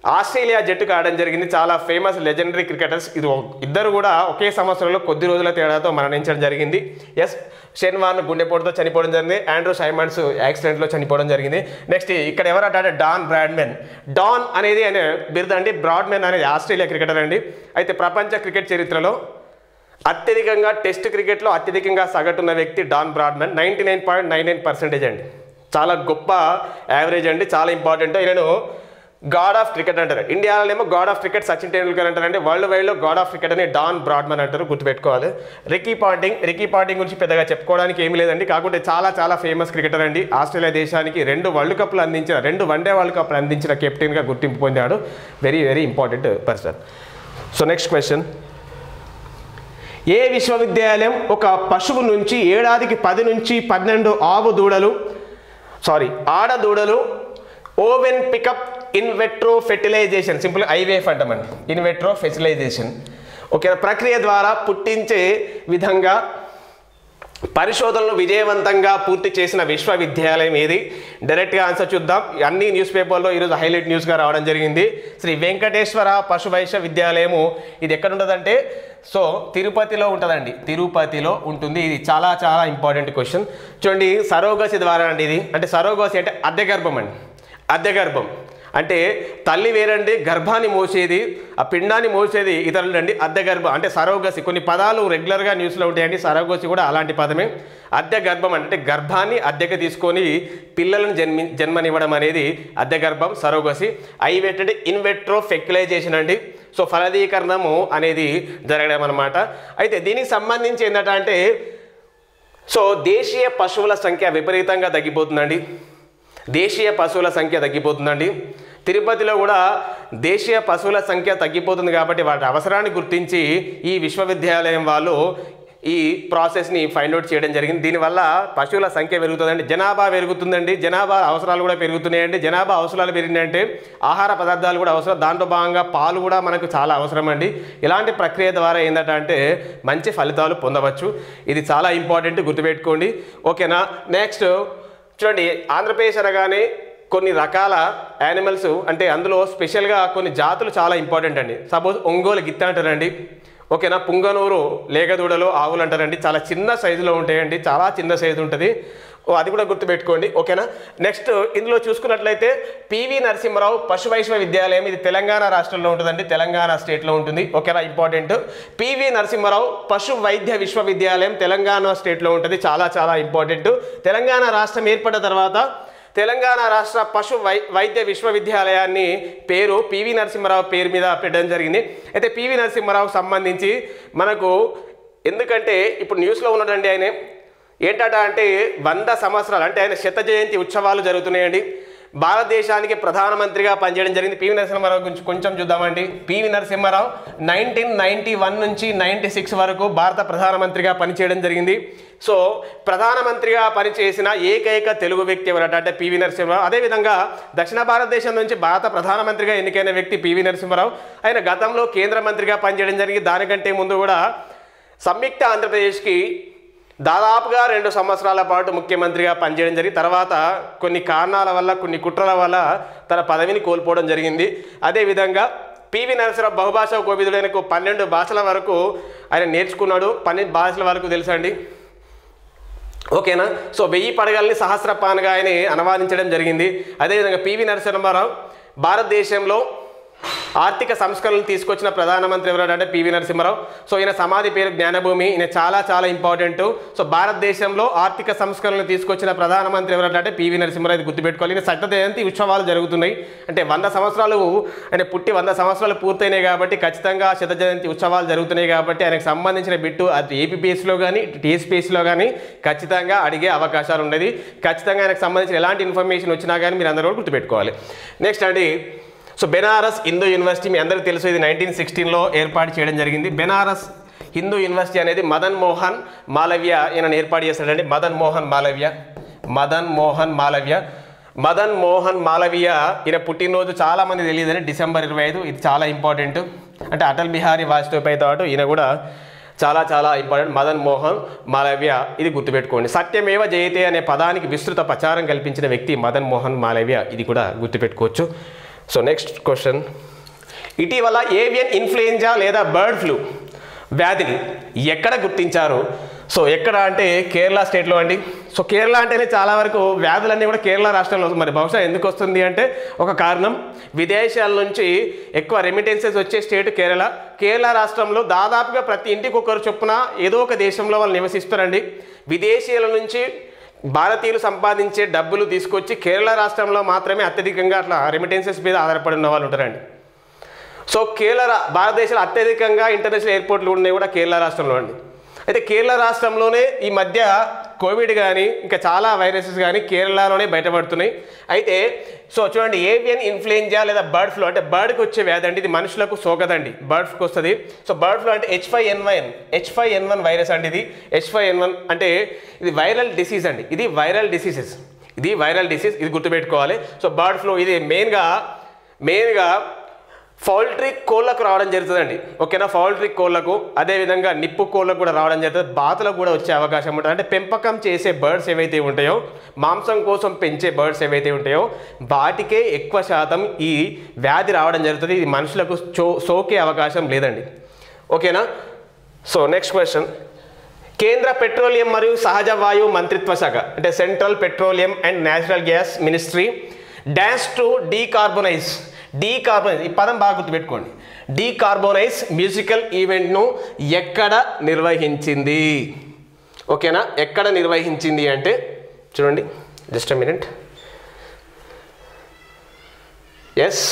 ఆస్ట్రేలియా జట్టుకు ఆడడం జరిగింది చాలా ఫేమస్ లెజెండరీ క్రికెటర్స్ ఇది ఒ- ఇద్దరు కూడా ఒకే సంవత్సరంలో కొద్ది రోజుల తేడాతో మరణించడం జరిగింది ఎస్ షెన్వాన్ గుండెపోటుతో చనిపోవడం జరిగింది ఆండ్రూ సైమండ్స్ యాక్సిడెంట్లో చనిపోవడం జరిగింది నెక్స్ట్ ఇక్కడ ఎవరంటే డాన్ బ్రాడ్మెన్ డాన్ అనేది అనే బిరుదు అండి బ్రాడ్మెన్ అనేది ఆస్ట్రేలియా క్రికెటర్ అండి అయితే ప్రపంచ క్రికెట్ చరిత్రలో అత్యధికంగా టెస్ట్ క్రికెట్లో అత్యధికంగా సగటున్న వ్యక్తి Don Bradman ninety nine point nine nine percentage అండి చాలా గొప్ప యావరేజ్ అండి చాలా ఇంపార్టెంట్ ఈయనను గాడ్ ఆఫ్ క్రికెట్ అంటారు ఇండియాలోనేమో God of cricket Sachin Tendulkar అంటారండి వరల్డ్ వైడ్లో గాడ్ ఆఫ్ క్రికెట్ అని డాన్ బ్రాడ్మన్ అంటారు గుర్తుపెట్టుకోవాలి రికీ పాంటింగ్ రికీ పాంటింగ్ గురించి పెద్దగా చెప్పుకోవడానికి ఏమీ లేదండి కాకుంటే చాలా చాలా ఫేమస్ క్రికెటర్ అండి ఆస్ట్రేలియా దేశానికి రెండు వరల్డ్ కప్లు అందించిన రెండు వన్డే వరల్డ్ కప్లు అందించిన కెప్టెన్గా గుర్తింపు పొందాడు very very important person so next question ఏ విశ్వవిద్యాలయం ఒక పశువు నుంచి ఏడాదికి పది నుంచి పన్నెండు ఆవు దూడలు సారీ ఆడ దూడలు ovum pickup in vitro fertilisation simple IVF అంటామండి ఇన్ వెట్రో ఫెర్టిలైజేషన్ ఓకే ప్రక్రియ ద్వారా పుట్టించే విధంగా పరిశోధనలు విజయవంతంగా పూర్తి చేసిన విశ్వవిద్యాలయం ఏది డైరెక్ట్గా ఆన్సర్ చూద్దాం అన్ని న్యూస్ పేపర్లో ఈరోజు హైలైట్ న్యూస్గా రావడం జరిగింది శ్రీ వెంకటేశ్వర పశు వైశ్య విద్యాలయము ఇది ఎక్కడ ఉంటుందంటే సో తిరుపతిలో ఉంటుందండి తిరుపతిలో ఉంటుంది ఇది చాలా చాలా ఇంపార్టెంట్ క్వశ్చన్ చూడండి సరోగసి ద్వారా అండి ఇది అంటే సరోగసి అంటే అద్దె గర్భం అండి అద్దె గర్భం అంటే తల్లి వేరండి గర్భాన్ని మోసేది ఆ పిండాన్ని మోసేది ఇతరులు అండి అద్దె గర్భం అంటే సరోగసి కొన్ని పదాలు రెగ్యులర్గా న్యూస్లో ఉంటాయండి సరోగసి కూడా అలాంటి పదమే అద్దె గర్భం అంటే గర్భాన్ని అద్దెకి తీసుకొని పిల్లలను జన్మి జన్మనివ్వడం అనేది అద్దె గర్భం సరోగసి ఐవెట్ ఇన్వెట్రో ఫెక్యులైజేషన్ అండి సో ఫలదీకరణము అనేది జరగడం అనమాట అయితే దీనికి సంబంధించి ఏంటంటే అంటే సో దేశీయ పశువుల సంఖ్య విపరీతంగా తగ్గిపోతుందండి దేశీయ పశువుల సంఖ్య తగ్గిపోతుందండి తిరుపతిలో కూడా దేశీయ పశువుల సంఖ్య తగ్గిపోతుంది కాబట్టి వాటి అవసరాన్ని గుర్తించి ఈ విశ్వవిద్యాలయం వాళ్ళు ఈ ప్రాసెస్ని ఫైండ్ అవుట్ చేయడం జరిగింది దీనివల్ల పశువుల సంఖ్య పెరుగుతుందండి జనాభా పెరుగుతుందండి జనాభా అవసరాలు కూడా పెరుగుతున్నాయండి జనాభా అవసరాలు పెరిగినాయంటే ఆహార పదార్థాలు కూడా అవసరం దాంట్లో భాగంగా పాలు కూడా మనకు చాలా అవసరం అండి ఇలాంటి ప్రక్రియ ద్వారా ఏంటంటే అంటే మంచి ఫలితాలు పొందవచ్చు ఇది చాలా ఇంపార్టెంట్ గుర్తుపెట్టుకోండి ఓకేనా నెక్స్ట్ చూడండి ఆంధ్రప్రదేశ్ అనగానే కొన్ని రకాల యానిమల్స్ అంటే అందులో స్పెషల్గా కొన్ని జాతులు చాలా ఇంపార్టెంట్ అండి సపోజ్ ఒంగోలు గిత్త అంటారండి ఓకేనా పుంగనూరు లేగదూడలు ఆవులు అంటారండి చాలా చిన్న సైజులో ఉంటాయండి చాలా చిన్న సైజు ఉంటుంది ఓ అది కూడా గుర్తుపెట్టుకోండి ఓకేనా నెక్స్ట్ ఇందులో చూసుకున్నట్లయితే పివి నరసింహరావు పశు వైశ్వ విద్యాలయం ఇది తెలంగాణ రాష్ట్రంలో ఉంటుందండి తెలంగాణ స్టేట్లో ఉంటుంది ఓకేనా ఇంపార్టెంట్ పివి నరసింహరావు పశు వైద్య విశ్వవిద్యాలయం తెలంగాణ స్టేట్లో ఉంటుంది చాలా చాలా ఇంపార్టెంట్ తెలంగాణ రాష్ట్రం ఏర్పడిన తర్వాత తెలంగాణ రాష్ట్ర పశు వై వైద్య విశ్వవిద్యాలయాన్ని పేరు పివి నరసింహరావు పేరు మీద పెట్టడం జరిగింది అయితే పివి నరసింహరావుకు సంబంధించి మనకు ఎందుకంటే ఇప్పుడు న్యూస్లో ఉన్నాడండి ఆయన ఏంటట అంటే వంద సంవత్సరాలు అంటే ఆయన శత జయంతి ఉత్సవాలు జరుగుతున్నాయండి భారతదేశానికి ప్రధానమంత్రిగా పనిచేయడం జరిగింది పివి నరసింహారావు గురించి కొంచెం చూద్దామండి P V Narasimha Rao nineteen ninety one నుంచి నైన్టీ సిక్స్ వరకు భారత ప్రధానమంత్రిగా పనిచేయడం జరిగింది సో ప్రధానమంత్రిగా పనిచేసిన ఏకైక తెలుగు వ్యక్తి ఎవరట అంటే పివి నరసింహారావు అదేవిధంగా దక్షిణ భారతదేశం నుంచి భారత ప్రధానమంత్రిగా ఎన్నికైన వ్యక్తి పివి నరసింహారావు ఆయన గతంలో కేంద్ర మంత్రిగా పనిచేయడం జరిగింది దానికంటే ముందు కూడా సంయుక్త ఆంధ్రప్రదేశ్కి దాదాపుగా రెండు సంవత్సరాల పాటు ముఖ్యమంత్రిగా పనిచేయడం జరిగి తర్వాత కొన్ని కారణాల వల్ల కొన్ని కుట్రల వల్ల తన పదవిని కోల్పోవడం జరిగింది అదేవిధంగా పివి నరసింహరావు బహుభాషా కోవిదుడైనకు పన్నెండు భాషల వరకు ఆయన నేర్చుకున్నాడు పన్నెండు భాషల వరకు తెలుసండి ఓకేనా సో వెయ్యి పడగల్ని సహస్రపాన్గా ఆయన అనువాదించడం జరిగింది అదేవిధంగా పివి నరసింహారావు భారతదేశంలో ఆర్థిక సంస్కరణలు తీసుకొచ్చిన ప్రధానమంత్రి ఎవరు అంటే పివి నరసింహారావు సో ఈయన సమాధి పేరు జ్ఞానభూమి ఈయన చాలా చాలా ఇంపార్టెంట్ సో భారతదేశంలో ఆర్థిక సంస్కరణలు తీసుకొచ్చిన ప్రధానమంత్రి ఎవరు అంటే పివి నరసింహారావు ఇది గుర్తుపెట్టుకోవాలి ఈయన శత జయంతి ఉత్సవాలు జరుగుతున్నాయి అంటే వంద సంవత్సరాలు ఆయన పుట్టి వంద సంవత్సరాలు పూర్తయినాయి కాబట్టి ఖచ్చితంగా శత జయంతి ఉత్సవాలు జరుగుతున్నాయి కాబట్టి ఆయనకు సంబంధించిన బిట్టు అది ఏపీపీఎస్లో కానీ టీఎస్పీఎస్లో కానీ ఖచ్చితంగా అడిగే అవకాశాలు ఉండేది ఖచ్చితంగా ఆయనకు సంబంధించిన ఎలాంటి ఇన్ఫర్మేషన్ వచ్చినా కానీ మీరు అందరూ కూడా గుర్తుపెట్టుకోవాలి నెక్స్ట్ అండి సో బెనారస్ హిందూ యూనివర్సిటీ మీ అందరికీ తెలుసు ఇది నైన్టీన్ సిక్స్టీన్లో ఏర్పాటు చేయడం జరిగింది బెనారస్ హిందూ యూనివర్సిటీ అనేది మదన్ మోహన్ మాలవ్య ఈయన ఏర్పాటు చేశాడండి మదన్ మోహన్ మాలవ్య మదన్ మోహన్ మాలవ్య మదన్ మోహన్ మాలవ్య ఈయన పుట్టినరోజు చాలా మంది తెలియదని డిసెంబర్ ఇరవై ఐదు ఇది చాలా ఇంపార్టెంట్ అంటే అటల్ బిహారీ వాజ్పేయి పాటు ఈయన కూడా చాలా చాలా ఇంపార్టెంట్ మదన్ మోహన్ మాలవ్య ఇది గుర్తుపెట్టుకోండి సత్యమేవ జయతే అనే పదానికి విస్తృత ప్రచారం కల్పించిన వ్యక్తి మదన్ మోహన్ మాలవ్య ఇది కూడా గుర్తుపెట్టుకోవచ్చు సో నెక్స్ట్ క్వశ్చన్ ఇటీవల ఏవియన్ ఇన్ఫ్లుయెంజా లేదా బర్డ్ ఫ్లూ వ్యాధిని ఎక్కడ గుర్తించారు సో ఎక్కడ అంటే కేరళ స్టేట్లో అండి సో కేరళ అంటేనే చాలా వరకు వ్యాధులన్నీ కూడా కేరళ రాష్ట్రంలో మరి బహుశా ఎందుకు వస్తుంది అంటే ఒక కారణం విదేశాల నుంచి ఎక్కువ రెమిటెన్సెస్ వచ్చే స్టేట్ కేరళ కేరళ రాష్ట్రంలో దాదాపుగా ప్రతి ఇంటికి ఒకరు చొప్పున ఏదో ఒక దేశంలో వాళ్ళు నివసిస్తారండి విదేశీయుల నుంచి భారతీయులు సంపాదించే డబ్బులు తీసుకొచ్చి కేరళ రాష్ట్రంలో మాత్రమే అత్యధికంగా అట్లా రెమిటెన్సెస్ మీద ఆధారపడి ఉన్న వాళ్ళు ఉంటారండి సో కేరళ రా- భారతదేశంలో అత్యధికంగా ఇంటర్నేషనల్ ఎయిర్పోర్ట్లు ఉన్నాయి కూడా కేరళ రాష్ట్రంలో అండి అయితే కేరళ రాష్ట్రంలోనే ఈ మధ్య కోవిడ్ కానీ ఇంకా చాలా వైరసెస్ కానీ కేరళలోనే బయటపడుతున్నాయి అయితే సో చూడండి ఏవియన్ ఇన్ఫ్లుయెంజా లేదా బర్డ్ ఫ్లూ అంటే బర్డ్కి వచ్చే వ్యాధి అండి ఇది మనుషులకు సోకదండి బర్డ్ ఫ్లూకి వస్తుంది సో బర్డ్ ఫ్లూ అంటే H five N one H five N one virus అండి ఇది హెచ్ ఫైవ్ ఎన్ వన్ అంటే ఇది వైరల్ డిసీజ్ అండి ఇది వైరల్ డిసీజెస్ ఇది వైరల్ డిసీజ్ ఇది గుర్తుపెట్టుకోవాలి సో బర్డ్ ఫ్లూ ఇది మెయిన్గా మెయిన్గా పౌల్ట్రీ కోళ్ళకు రావడం జరుగుతుందండి ఓకేనా పౌల్ట్రీ కోళ్ళకు అదేవిధంగా నిప్పు కోళ్ళకు కూడా రావడం జరుగుతుంది బాతులకు కూడా వచ్చే అవకాశం ఉంటుంది అంటే పెంపకం చేసే బర్డ్స్ ఏవైతే ఉంటాయో మాంసం కోసం పెంచే బర్డ్స్ ఏవైతే ఉంటాయో వాటికే ఎక్కువ శాతం ఈ వ్యాధి రావడం జరుగుతుంది ఇది మనుషులకు చో సోకే అవకాశం లేదండి ఓకేనా సో నెక్స్ట్ క్వశ్చన్ కేంద్ర పెట్రోలియం మరియు సహజ వాయువు మంత్రిత్వ శాఖ అంటే central petroleum and natural gas ministry dash to decarbonise decarbonise ఈ పదం బాగా గుర్తుపెట్టుకోండి డీకార్బొనైజ్ మ్యూజికల్ ఈవెంట్ను ఎక్కడ నిర్వహించింది ఓకేనా ఎక్కడ నిర్వహించింది అంటే చూడండి జస్ట్ అ మినిట్ ఎస్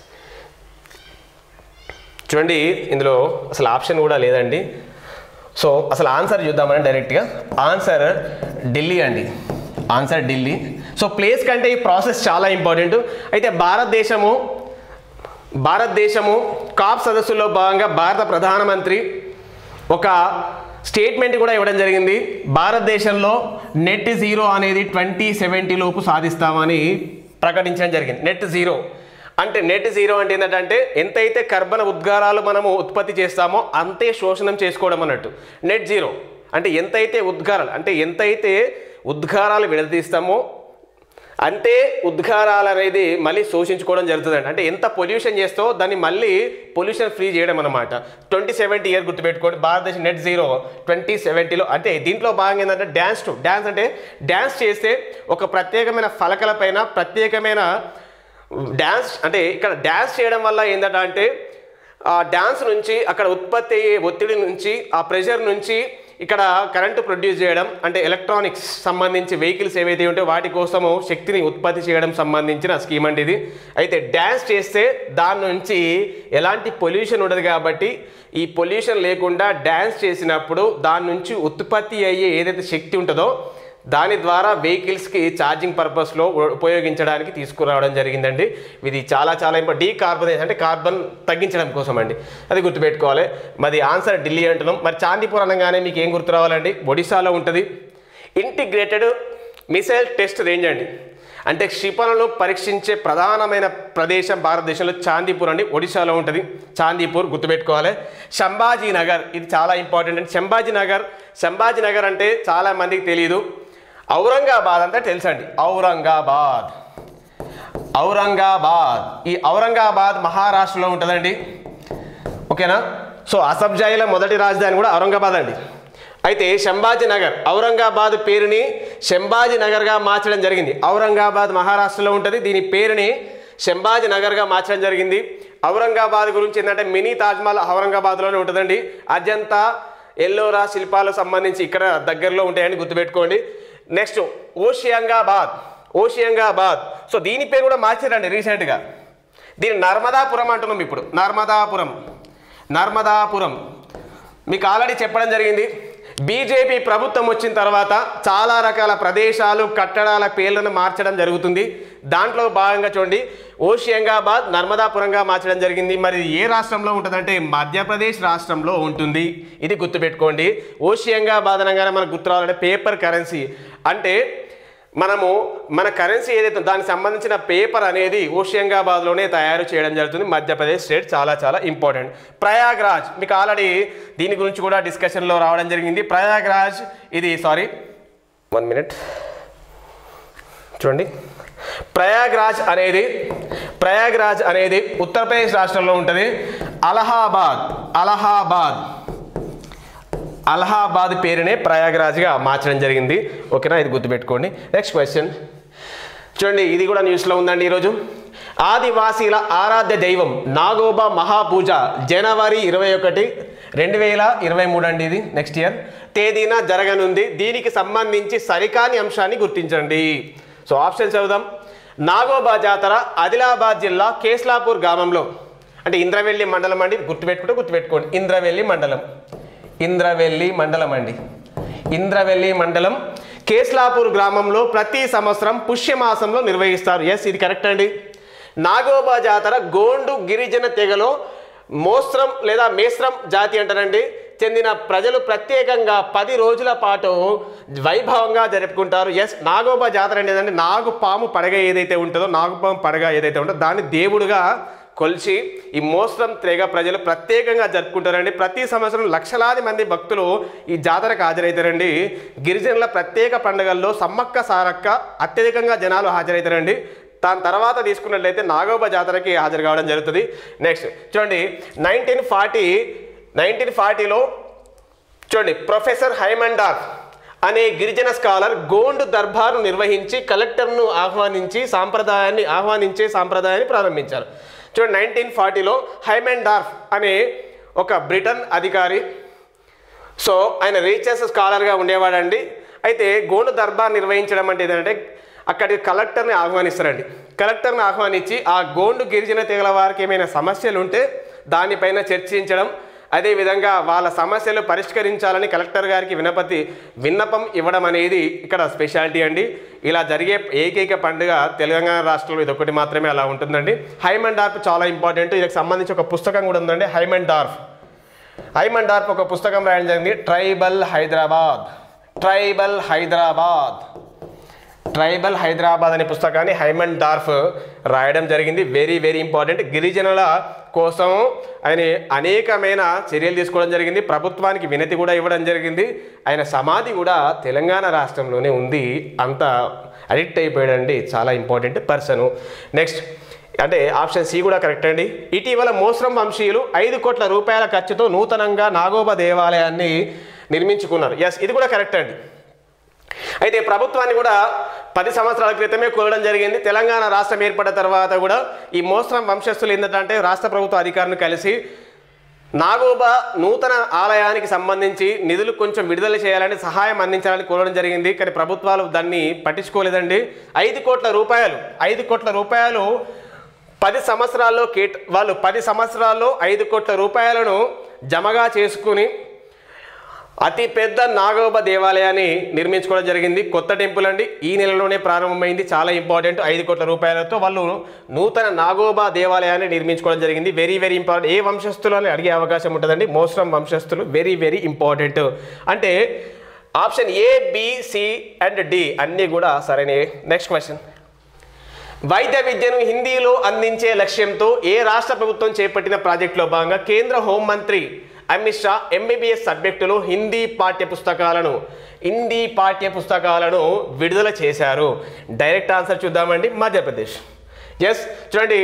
చూడండి ఇందులో అసలు ఆప్షన్ కూడా లేదండి సో అసలు ఆన్సర్ చూద్దామని డైరెక్ట్గా ఆన్సర్ ఢిల్లీ అండి ఆన్సర్ ఢిల్లీ సో ప్లేస్ కంటే ఈ ప్రాసెస్ చాలా ఇంపార్టెంట్ అయితే భారతదేశము భారతదేశము కాప్ సదస్సులో భాగంగా భారత ప్రధానమంత్రి ఒక స్టేట్మెంట్ కూడా ఇవ్వడం జరిగింది భారతదేశంలో నెట్ జీరో అనేది ట్వంటీ సెవెంటీ లోపు సాధిస్తామని ప్రకటించడం జరిగింది నెట్ జీరో అంటే నెట్ జీరో అంటే ఏంటంటే ఎంతైతే కర్బన ఉద్గారాలు మనము ఉత్పత్తి చేస్తామో అంతే శోషణం చేసుకోవడం అన్నట్టు నెట్ జీరో అంటే ఎంతైతే ఉద్గారాలు అంటే ఎంతైతే ఉద్గారాలు విడదీస్తామో అంతే ఉద్గారాలు అనేది మళ్ళీ శోషించుకోవడం జరుగుతుందండి అంటే ఎంత పొల్యూషన్ చేస్తో దాన్ని మళ్ళీ పొల్యూషన్ ఫ్రీ చేయడం అనమాట ట్వంటీ సెవెంటీ ఇయర్ గుర్తుపెట్టుకోండి భారతదేశం నెట్ జీరో ట్వంటీ సెవెంటీలో అంటే దీంట్లో భాగంగా ఏంటంటే డ్యాన్స్ టు డ్యాన్స్ అంటే డ్యాన్స్ చేస్తే ఒక ప్రత్యేకమైన ఫలకల పైన ప్రత్యేకమైన డ్యాన్స్ అంటే ఇక్కడ డ్యాన్స్ చేయడం వల్ల ఏంటంటే అంటే ఆ డ్యాన్స్ నుంచి అక్కడ ఉత్పత్తి అయ్యే ఒత్తిడి నుంచి ఆ ప్రెషర్ నుంచి ఇక్కడ కరెంటు ప్రొడ్యూస్ చేయడం అంటే ఎలక్ట్రానిక్స్ సంబంధించి వెహికల్స్ ఏవైతే ఉంటే వాటి కోసము శక్తిని ఉత్పత్తి చేయడం సంబంధించిన స్కీమ్ అండి ఇది అయితే డ్యాన్స్ చేస్తే దాని నుంచి ఎలాంటి పొల్యూషన్ ఉండదు కాబట్టి ఈ పొల్యూషన్ లేకుండా డ్యాన్స్ చేసినప్పుడు దాని నుంచి ఉత్పత్తి అయ్యే ఏదైతే శక్తి ఉంటుందో దాని ద్వారా వెహికల్స్కి ఛార్జింగ్ పర్పస్లో ఉపయోగించడానికి తీసుకురావడం జరిగిందండి ఇది చాలా చాలా ఇంపార్టెంట్ డీకార్బనైజ్ అంటే కార్బన్ తగ్గించడం కోసం అండి అది గుర్తుపెట్టుకోవాలి మరి ఆన్సర్ ఢిల్లీ అంటున్నాం మరి చాందీపూర్ అనగానే మీకు ఏం గుర్తు రావాలండి ఒడిశాలో ఉంటుంది ఇంటిగ్రేటెడ్ మిసైల్ టెస్ట్ రేంజ్ అండి అంటే క్షిపణులను పరీక్షించే ప్రధానమైన ప్రదేశం భారతదేశంలో చాందీపూర్ అండి ఒడిశాలో ఉంటుంది చాందీపూర్ గుర్తుపెట్టుకోవాలి శంభాజీ నగర్ ఇది చాలా ఇంపార్టెంట్ అండి శంభాజీ నగర్ శంభాజీ నగర్ అంటే చాలా మందికి తెలియదు ఔరంగాబాద్ అంటే తెలుసండి ఔరంగాబాద్ ఔరంగాబాద్ ఈ ఔరంగాబాద్ మహారాష్ట్రలో ఉంటుందండి ఓకేనా సో అసబ్జాయిల మొదటి రాజధాని కూడా ఔరంగాబాద్ అండి అయితే శంభాజీ నగర్ ఔరంగాబాద్ పేరుని శంభాజీ నగర్గా మార్చడం జరిగింది ఔరంగాబాద్ మహారాష్ట్రలో ఉంటుంది దీని పేరుని శంభాజీ నగర్గా మార్చడం జరిగింది ఔరంగాబాద్ గురించి ఏంటంటే మినీ తాజ్మహల్ ఔరంగాబాద్లోనే ఉంటుందండి అజంతా ఎల్లోరా శిల్పాలకు సంబంధించి ఇక్కడ దగ్గరలో ఉంటాయని గుర్తుపెట్టుకోండి నెక్స్ట్ ఓషియంగాబాద్ ఓషియంగాబాద్ సో దీని పేరు కూడా మార్చారండి రీసెంట్గా దీన్ని నర్మదాపురం అంటున్నాం ఇప్పుడు నర్మదాపురం నర్మదాపురం మీకు ఆల్రెడీ చెప్పడం జరిగింది బీజేపీ ప్రభుత్వం వచ్చిన తర్వాత చాలా రకాల ప్రదేశాలు కట్టడాల పేర్లను మార్చడం జరుగుతుంది దాంట్లో భాగంగా చూడండి ఓషియంగాబాద్ నర్మదాపురంగా మార్చడం జరిగింది మరి ఇది ఏ రాష్ట్రంలో ఉంటుందంటే మధ్యప్రదేశ్ రాష్ట్రంలో ఉంటుంది ఇది గుర్తుపెట్టుకోండి ఓషియంగాబాద్ అనగానే మనకు గుర్తు రావాలంటే పేపర్ కరెన్సీ అంటే మనము మన కరెన్సీ ఏదైతే ఉందో దానికి సంబంధించిన పేపర్ అనేది ఓషియంగాబాద్లోనే తయారు చేయడం జరుగుతుంది మధ్యప్రదేశ్ స్టేట్ చాలా చాలా ఇంపార్టెంట్ ప్రయాగ్రాజ్ మీకు ఆల్రెడీ దీని గురించి కూడా డిస్కషన్లో రావడం జరిగింది ప్రయాగ్రాజ్ ఇది సారీ వన్ మినిట్ చూడండి ప్రయాగ్రాజ్ అనేది ప్రయాగ్రాజ్ అనేది ఉత్తరప్రదేశ్ రాష్ట్రంలో ఉంటుంది అలహాబాద్ అలహాబాద్ అలహాబాద్ పేరునే ప్రయాగ్రాజ్గా మార్చడం జరిగింది ఓకేనా ఇది గుర్తుపెట్టుకోండి నెక్స్ట్ క్వశ్చన్ చూడండి ఇది కూడా న్యూస్లో ఉందండి ఈరోజు ఆదివాసీల ఆరాధ్య దైవం నాగోబా మహాపూజ జనవరి ఇరవై ఒకటి రెండు వేల ఇరవై మూడు అండి ఇది నెక్స్ట్ ఇయర్ తేదీన జరగనుంది దీనికి సంబంధించి సరికాని అంశాన్ని గుర్తించండి సో ఆప్షన్ చదువుదాం నాగోబా జాతర ఆదిలాబాద్ జిల్లా కేస్లాపూర్ గ్రామంలో అంటే ఇంద్రవెల్లి మండలం అండి గుర్తుపెట్టుకుంటే గుర్తుపెట్టుకోండి ఇంద్రవెల్లి మండలం ఇంద్రవెల్లి మండలం అండి ఇంద్రవెల్లి మండలం కేస్లాపూర్ గ్రామంలో ప్రతి సంవత్సరం పుష్యమాసంలో నిర్వహిస్తారు ఎస్ ఇది కరెక్ట్ అండి నాగోబా జాతర గోండు గిరిజన తెగలో మోస్త్రం లేదా మేస్త్రం జాతి అంటారండి చెందిన ప్రజలు ప్రత్యేకంగా పది రోజుల పాటు వైభవంగా జరుపుకుంటారు ఎస్ నాగోబా జాతర అనేది ఏంటంటే నాగు పాము పడగ ఏదైతే ఉంటుందో నాగుపాము పడగ ఏదైతే ఉంటుందో దాన్ని దేవుడుగా కొలిచి ఈ మోస్తం తెగ ప్రజలు ప్రత్యేకంగా జరుపుకుంటారండి ప్రతి సంవత్సరం లక్షలాది మంది భక్తులు ఈ జాతరకు హాజరవుతారండి గిరిజనుల ప్రత్యేక పండుగల్లో సమ్మక్క సారక్క అత్యధికంగా జనాలు హాజరవుతారండి దాని తర్వాత తీసుకున్నట్లయితే నాగోబ జాతరకి హాజరు కావడం జరుగుతుంది నెక్స్ట్ చూడండి నైన్టీన్ ఫార్టీ నైన్టీన్ ఫార్టీలో చూడండి ప్రొఫెసర్ హైమండార్ అనే గిరిజన స్కాలర్ గోండు దర్బార్ను నిర్వహించి కలెక్టర్ను ఆహ్వానించి సాంప్రదాయాన్ని ఆహ్వానించే సాంప్రదాయాన్ని ప్రారంభించారు చూడండి నైన్టీన్ ఫార్టీలో హైమండార్ఫ్ అనే ఒక బ్రిటన్ అధికారి సో ఆయన రీచెస్ స్కాలర్గా ఉండేవాడండి అయితే గోండు దర్బార్ నిర్వహించడం అంటే ఏంటంటే అక్కడి కలెక్టర్ని ఆహ్వానిస్తారండి కలెక్టర్ని ఆహ్వానించి ఆ గోండు గిరిజన తెగల వారికి ఏమైనా సమస్యలు ఉంటే దానిపైన చర్చించడం అదేవిధంగా వాళ్ళ సమస్యలు పరిష్కరించాలని కలెక్టర్ గారికి వినపతి విన్నపం ఇవ్వడం అనేది ఇక్కడ స్పెషాలిటీ అండి ఇలా జరిగే ఏకైక పండుగ తెలంగాణ రాష్ట్రంలో ఇది ఒకటి మాత్రమే అలా ఉంటుందండి హైమన్ డార్ఫ్ చాలా ఇంపార్టెంట్ దీనికి సంబంధించి ఒక పుస్తకం కూడా ఉందండి హైమన్ డార్ఫ్ హైమన్ డార్ఫ్ ఒక పుస్తకం రాయడం జరిగింది tribal Hyderabad tribal Hyderabad tribal Hyderabad అనే పుస్తకాన్ని హైమన్ డార్ఫ్ రాయడం జరిగింది వెరీ వెరీ ఇంపార్టెంట్ గిరిజనుల కోసం ఆయన అనేకమైన చర్యలు తీసుకోవడం జరిగింది ప్రభుత్వానికి వినతి కూడా ఇవ్వడం జరిగింది ఆయన సమాధి కూడా తెలంగాణ రాష్ట్రంలోనే ఉంది అంత అడిక్ట్ అయిపోయాడండి చాలా ఇంపార్టెంట్ పర్సన్ నెక్స్ట్ అంటే ఆప్షన్ సి కూడా కరెక్ట్ అండి ఇటీవల మోస్రం వంశీయులు ఐదు కోట్ల రూపాయల ఖర్చుతో నూతనంగా నాగోబా దేవాలయాన్ని నిర్మించుకున్నారు ఎస్ ఇది కూడా కరెక్ట్ అండి అయితే ప్రభుత్వాన్ని కూడా పది సంవత్సరాల క్రితమే కోరడం జరిగింది తెలంగాణ రాష్ట్రం ఏర్పడిన తర్వాత కూడా ఈ మోస్రం వంశస్థులు ఏంటంటే రాష్ట్ర ప్రభుత్వ అధికారులను కలిసి నాగోబా నూతన ఆలయానికి సంబంధించి నిధులు కొంచెం విడుదల చేయాలని సహాయం అందించాలని కోరడం జరిగింది కానీ ప్రభుత్వాలు దాన్ని పట్టించుకోలేదండి ఐదు కోట్ల రూపాయలు ఐదు కోట్ల రూపాయలు పది సంవత్సరాల్లో కేట వాళ్ళు పది సంవత్సరాల్లో ఐదు కోట్ల రూపాయలను జమగా చేసుకుని అతి పెద్ద నాగోబ దేవాలయాన్ని నిర్మించుకోవడం జరిగింది కొత్త టెంపుల్ అండి ఈ నెలలోనే ప్రారంభమైంది చాలా ఇంపార్టెంట్ ఐదు కోట్ల రూపాయలతో వాళ్ళు నూతన నాగోబా దేవాలయాన్ని నిర్మించుకోవడం జరిగింది వెరీ వెరీ ఇంపార్టెంట్ ఏ వంశస్థులు అని అడిగే అవకాశం ఉంటుందండి మోస్రం వంశస్థులు వెరీ వెరీ ఇంపార్టెంట్ అంటే option A B C and D అన్నీ కూడా సరైన నెక్స్ట్ క్వశ్చన్ వైద్య విద్యను హిందీలో అందించే లక్ష్యంతో ఏ రాష్ట్ర ప్రభుత్వం చేపట్టిన ప్రాజెక్టులో భాగంగా కేంద్ర హోంమంత్రి అమిత్ షా ఎంబీబీఎస్ సబ్జెక్టులో హిందీ పాఠ్య పుస్తకాలను హిందీ పాఠ్య పుస్తకాలను విడుదల చేశారు డైరెక్ట్ ఆన్సర్ చూద్దామండి మధ్యప్రదేశ్ ఎస్ చూడండి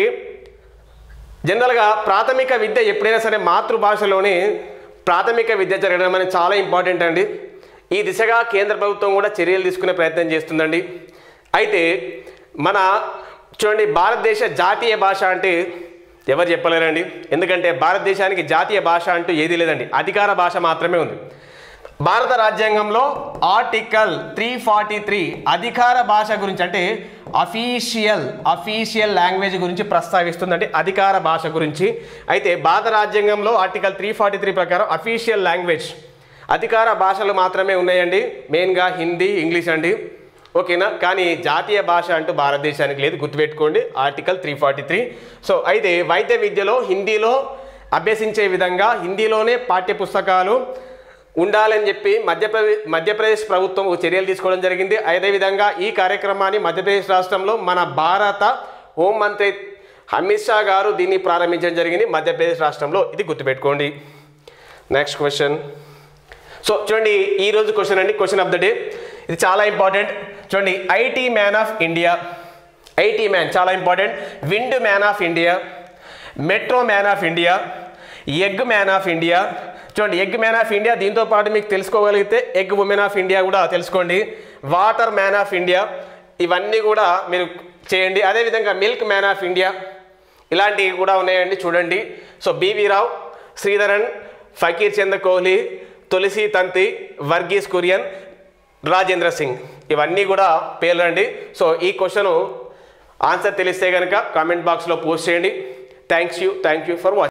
జనరల్గా ప్రాథమిక విద్య ఎప్పుడైనా సరే మాతృభాషలోనే ప్రాథమిక విద్య జరగడం అనేది చాలా ఇంపార్టెంట్ అండి ఈ దిశగా కేంద్ర ప్రభుత్వం కూడా చర్యలు తీసుకునే ప్రయత్నం చేస్తుందండి అయితే మన చూడండి భారతదేశ జాతీయ భాష అంటే ఎవరు చెప్పలేరండి ఎందుకంటే భారతదేశానికి జాతీయ భాష అంటూ ఏదీ లేదండి అధికార భాష మాత్రమే ఉంది భారత రాజ్యాంగంలో ఆర్టికల్ త్రీ ఫార్టీ త్రీ అధికార భాష గురించి అంటే అఫీషియల్ అఫీషియల్ లాంగ్వేజ్ గురించి ప్రస్తావిస్తుందంటే అధికార భాష గురించి అయితే భారత రాజ్యాంగంలో ఆర్టికల్ త్రీ ఫార్టీ త్రీ ప్రకారం అఫీషియల్ లాంగ్వేజ్ అధికార భాషలు మాత్రమే ఉన్నాయండి మెయిన్గా హిందీ ఇంగ్లీష్ అండి ఓకేనా కానీ జాతీయ భాష అంటూ భారతదేశానికి లేదు గుర్తుపెట్టుకోండి article three forty three so అయితే వైద్య విద్యలో హిందీలో అభ్యసించే విధంగా హిందీలోనే పాఠ్య పుస్తకాలు ఉండాలని చెప్పి మధ్యప్రదేశ్ మధ్యప్రదేశ్ ప్రభుత్వం ఓ చర్యలు తీసుకోవడం జరిగింది అదేవిధంగా ఈ కార్యక్రమాన్ని మధ్యప్రదేశ్ రాష్ట్రంలో మన భారత హోంమంత్రి అమిత్ షా గారు దీన్ని ప్రారంభించడం జరిగింది మధ్యప్రదేశ్ రాష్ట్రంలో ఇది గుర్తుపెట్టుకోండి నెక్స్ట్ క్వశ్చన్ సో చూడండి ఈ రోజు క్వశ్చన్ అండి క్వశ్చన్ ఆఫ్ ద డే ఇది చాలా ఇంపార్టెంట్ చూడండి IT man of India IT man చాలా important wind man of India metro man of India egg man of India చూడండి ఎగ్ మ్యాన్ ఆఫ్ ఇండియా దీంతో పాటు మీకు తెలుసుకోగలిగితే ఎగ్ ఉమెన్ ఆఫ్ ఇండియా కూడా తెలుసుకోండి వాటర్ మ్యాన్ ఆఫ్ ఇండియా ఇవన్నీ కూడా మీరు చేయండి అదేవిధంగా మిల్క్ మ్యాన్ ఆఫ్ ఇండియా ఇలాంటివి కూడా ఉన్నాయండి చూడండి సో బీవీ రావు శ్రీధరన్ ఫకీర్ చంద్ర కోహ్లీ తులసి తంతి వర్గీస్ కురియన్ రాజేంద్ర సింగ్ ఇవన్నీ కూడా పేర్లండి సో ఈ క్వశ్చన్ ఆన్సర్ తెలిస్తే కనుక కామెంట్ బాక్స్లో పోస్ట్ చేయండి thanks you thank you for watching